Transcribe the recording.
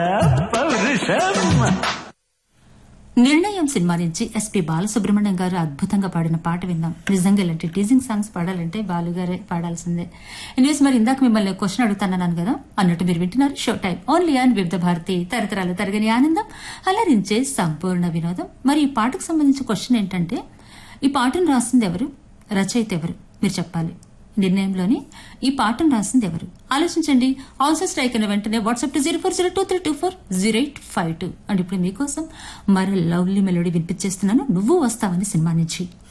పౌరుషం నిర్ణయం సినిమా నుంచి ఎస్పి బాలసుబ్రహ్మణ్యం గారు అద్భుతంగా పాడిన పాట విన్నాం నిజంగా ఇలాంటి టీజింగ్ సాంగ్స్ పాడాలంటే బాలుగారే పాడాల్సిందే ఎనీవేస్ మరి ఇందాక మిమ్మల్ని క్వశ్చన్ అడుగుతానన్నాను కదా అన్నట్టు మీరు వింటున్నారు షో టైం ఓన్లీ అండ్ వివిధ భారతి తరతరాలు తరగని ఆనందం అలరించే సంపూర్ణ వినోదం మరి ఈ పాటకు సంబంధించిన క్వశ్చన్ ఏంటంటే ఈ పాటను రాసింది ఎవరు రచయిత ఎవరు మీరు చెప్పాలి నిర్ణయంలోని ఈ పాటను రాసింది ఎవరు ఆలోచించండి ఆల్సో స్ట్రైక్ అయిన వెంటనే WhatsApp to zero four zero two three two four zero eight five two and ఇప్పుడు మీకోసం మరో లవ్లీ మెలోడీ వినిపించేస్తున్నాను నువ్వు వస్తావని సినిమా నుంచి